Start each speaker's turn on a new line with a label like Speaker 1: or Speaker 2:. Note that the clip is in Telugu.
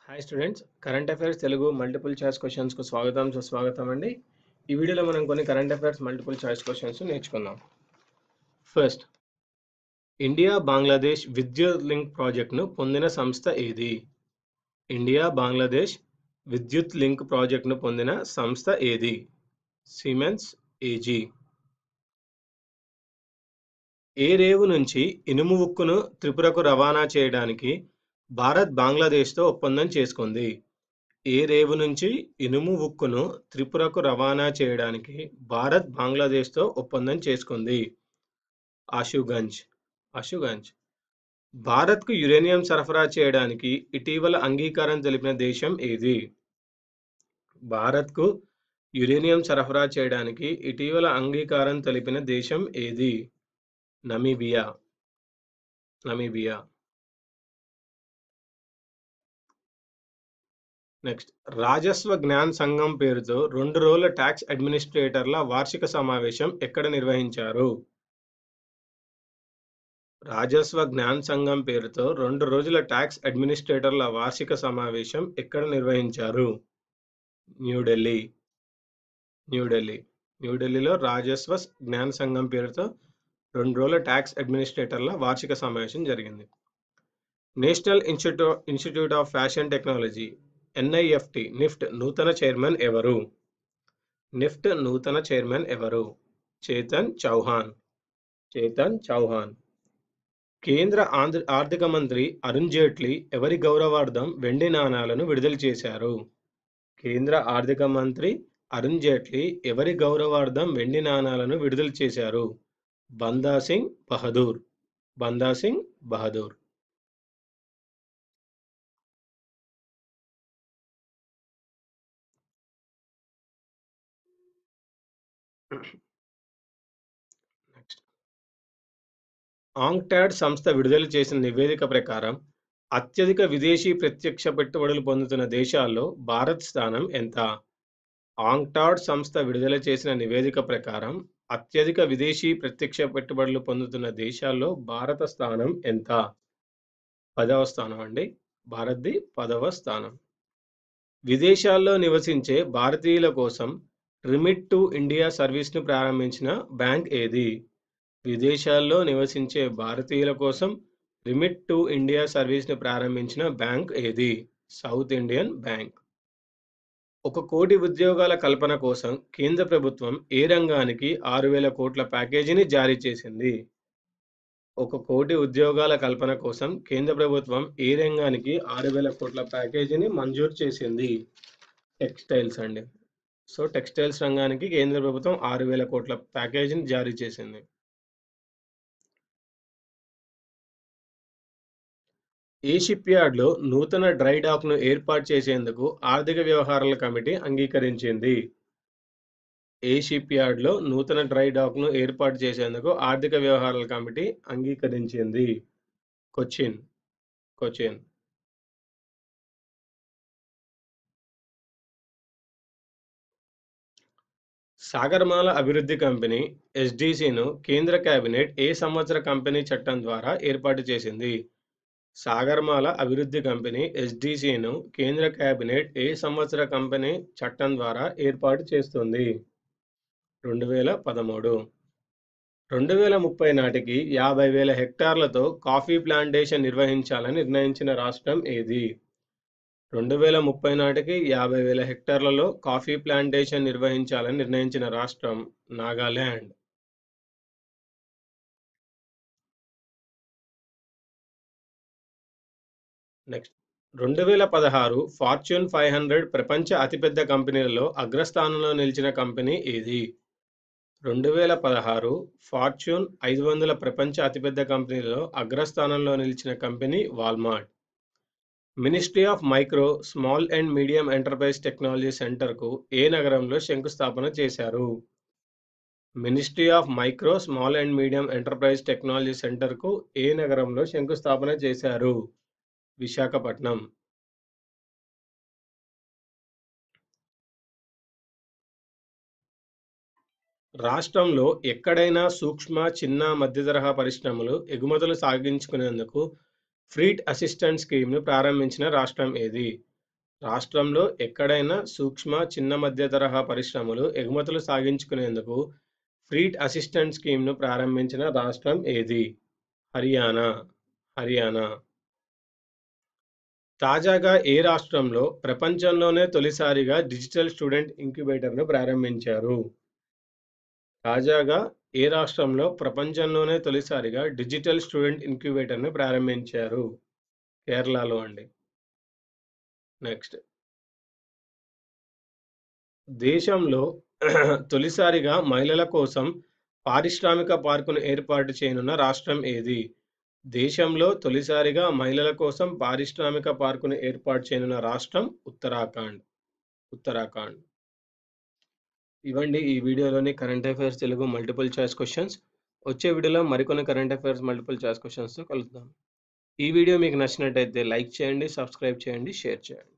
Speaker 1: Hi students current affairs Telugu multiple choice క్వశ్చన్స్కు స్వాగతం సుస్వాగతం అండి ఈ వీడియోలో మనం కొన్ని current affairs multiple choice questions నేర్చుకుందాం ఫస్ట్ ఇండియా బంగ్లాదేశ్ విద్యుత్ లింక్ ప్రాజెక్ట్ను పొందిన సంస్థ ఏది ఇండియా బంగ్లాదేశ్ విద్యుత్ లింక్ ప్రాజెక్ట్ను పొందిన సంస్థ ఏది సిమెన్స్ ఏజీ ఏ రేవు నుంచి ఇనుము ఉక్కును త్రిపురకు రవాణా చేయడానికి భారత్ బంగ్లాదేశ్తో ఒప్పందం చేసుకుంది ఏ రేవు నుంచి ఇనుము ఉక్కును త్రిపురకు రవాణా చేయడానికి భారత్ బంగ్లాదేశ్తో ఒప్పందం చేసుకుంది ఆషుగంజ్ ఆషుగంజ్ భారత్కు యురేనియం సరఫరా చేయడానికి ఇటీవల అంగీకారం తెలిపిన దేశం ఏది భారత్కు యురేనియం సరఫరా చేయడానికి ఇటీవల అంగీకారం తెలిపిన దేశం ఏది Namibia Namibia next Rajaswa Gyan Sangam పేరుతో రెండు రోజుల ట్యాక్స్ అడ్మినిస్ట్రేటర్ల వార్షిక సమావేశం ఎక్కడ నిర్వహించారు రాజస్వ జ్ఞాన్ సంఘం పేరుతో రెండు రోజుల ట్యాక్స్ అడ్మినిస్ట్రేటర్ల వార్షిక సమావేశం ఎక్కడ నిర్వహించారు న్యూఢిల్లీ న్యూఢిల్లీ న్యూఢిల్లీలో రాజస్వ జ్ఞాన్ సంఘం పేరుతో రెండు రోజుల ట్యాక్స్ అడ్మినిస్ట్రేటర్ల వార్షిక సమావేశం జరిగింది National Institute Institute of Fashion Technology NIFT NIFT నూతన చైర్మన్ ఎవరు నిఫ్ట్ నూతన చైర్మన్ ఎవరు చేతన్ చౌహాన్ చేతన్ చౌహాన్ కేంద్ర ఆంధ్ర ఆర్థిక మంత్రి అరుణ్ జైట్లీ ఎవరి గౌరవార్థం వెండి నాణాలను విడుదల చేశారు కేంద్ర ఆర్థిక మంత్రి అరుణ్ జైట్లీ ఎవరి గౌరవార్థం వెండి నాణాలను విడుదల చేశారు బందా సింగ్ బహదూర్ బందా సింగ్ బహదూర్ నెక్స్ట్ ఆంక్టాడ్ సంస్థ విడుదల చేసిన నివేదిక ప్రకారం అత్యధిక విదేశీ ప్రత్యక్ష పెట్టుబడులు పొందుతున్న దేశాల్లో భారత్ స్థానం ఎంత ఆంక్టాడ్ సంస్థ విడుదల చేసిన నివేదిక ప్రకారం అత్యధిక విదేశీ ప్రత్యక్ష పెట్టుబడులు పొందుతున్న దేశాల్లో భారత స్థానం ఎంత పదవ స్థానం అండి భారత్ది పదవ స్థానం విదేశాల్లో నివసించే భారతీయుల కోసం రిమిట్ టు ఇండియా సర్వీస్ను ప్రారంభించిన బ్యాంక్ ఏది విదేశాల్లో నివసించే భారతీయుల కోసం రిమిట్ టు ఇండియా సర్వీస్ను ప్రారంభించిన బ్యాంక్ ఏది సౌత్ ఇండియన్ బ్యాంక్ ఒక కోటి ఉద్యోగాల కల్పన కోసం కేంద్ర ప్రభుత్వం ఏ రంగానికి ఆరు వేల కోట్ల ప్యాకేజీని జారీ చేసింది ఒక కోటి ఉద్యోగాల కల్పన కోసం కేంద్ర ప్రభుత్వం ఏ రంగానికి ఆరు వేల కోట్ల ప్యాకేజీని మంజూరు చేసింది టెక్స్టైల్స్ అండి సో టెక్స్టైల్స్ రంగానికి కేంద్ర ప్రభుత్వం ఆరు వేల కోట్ల ప్యాకేజీని జారీ చేసింది ఏ షిప్ యార్డ్లో నూతన డ్రై డాక్ను ఏర్పాటు చేసేందుకు ఆర్థిక వ్యవహారాల కమిటీ అంగీకరించింది ఏ షిప్ యార్డ్లో నూతన డ్రై డాక్ను ఏర్పాటు చేసేందుకు ఆర్థిక వ్యవహారాల కమిటీ అంగీకరించింది కొచ్చిన్ కొచ్చిన్ సాగర్మాల అభివృద్ధి కంపెనీ ఎస్డిసిను కేంద్ర కేబినెట్ ఏ సంవత్సర కంపెనీ చట్టం ద్వారా ఏర్పాటు చేసింది సాగర్మాల అభివృద్ధి కంపెనీ ఎస్డిసిను కేంద్ర కేబినెట్ ఏ సంవత్సర కంపెనీ చట్టం ద్వారా ఏర్పాటు చేస్తుంది రెండు వేల పదమూడు రెండు వేల ముప్పై నాటికి యాభై వేల హెక్టార్లతో కాఫీ ప్లాంటేషన్ నిర్వహించాలని నిర్ణయించిన రాష్ట్రం ఏది రెండు వేల ముప్పై నాటికి యాభై వేల హెక్టార్లలో కాఫీ ప్లాంటేషన్ నిర్వహించాలని నిర్ణయించిన రాష్ట్రం నాగాల్యాండ్ నెక్స్ట్ రెండు వేల పదహారు ఫార్చ్యూన్ ఫైవ్ హండ్రెడ్ ప్రపంచ అతిపెద్ద కంపెనీలలో అగ్రస్థానంలో నిలిచిన కంపెనీ ఏది రెండు వేల పదహారు ఫార్చ్యూన్ ఐదు వందల ప్రపంచ అతిపెద్ద కంపెనీలలో అగ్రస్థానంలో నిలిచిన company Walmart ministry of micro small and medium enterprise technology సెంటర్కు ఏ నగరంలో శంకుస్థాపన చేశారు ministry of micro small and medium enterprise technology సెంటర్కు ఏ నగరంలో శంకుస్థాపన చేశారు విశాఖపట్నం రాష్ట్రంలో ఎక్కడైనా సూక్ష్మ చిన్న మధ్య తరహా పరిశ్రమలు ఎగుమతులు సాగించుకునేందుకు ఫ్రీట్ అసిస్టెంట్ స్కీమ్ను ప్రారంభించిన రాష్ట్రం ఏది రాష్ట్రంలో ఎక్కడైనా సూక్ష్మ, చిన్న మధ్య తరహా పరిశ్రమలు ఎగుమతులు సాగించుకునేందుకు ఫ్రీట్ అసిస్టెంట్ స్కీమ్‌ను ప్రారంభించిన రాష్ట్రం ఏది? హర్యానా. హర్యానా. తాజాగా ఏ రాష్ట్రంలో ప్రపంచంలోనే తొలిసారిగా డిజిటల్ స్టూడెంట్ ఇంక్యుబేటర్‌ను ప్రారంభించారు? తాజాగా ఏ రాష్ట్రంలో ప్రపంచంలోనే తొలిసారిగా డిజిటల్ స్టూడెంట్ ఇంక్యుబేటర్‌ను ప్రారంభించారు? కేరళలో అండి. నెక్స్ట్. దేశంలో తొలిసారిగా మహిళల కోసం పారిశ్రామిక పార్కును ఏర్పాటు చేయనున్న రాష్ట్రం ఏది? దేశంలో తొలిసారిగా మహిళల కోసం పారిశ్రామిక పార్కును ఏర్పాటు చేయనున్న రాష్ట్రం ఉత్తరాఖండ్. ఉత్తరాఖండ్. ఇవండి ఈ వీడియోలోని current affairs Telugu multiple choice questions. వచ్చే వీడియోలో మరికొన్ని కరెంట్ అఫైర్స్ మల్టిపుల్ చాయిస్ క్వెషన్స్‌తో కలుద్దాం. ఈ వీడియో మీకు నచ్చినట్టయితే లైక్ చేయండి, సబ్స్క్రైబ్ చేయండి, షేర్ చేయండి.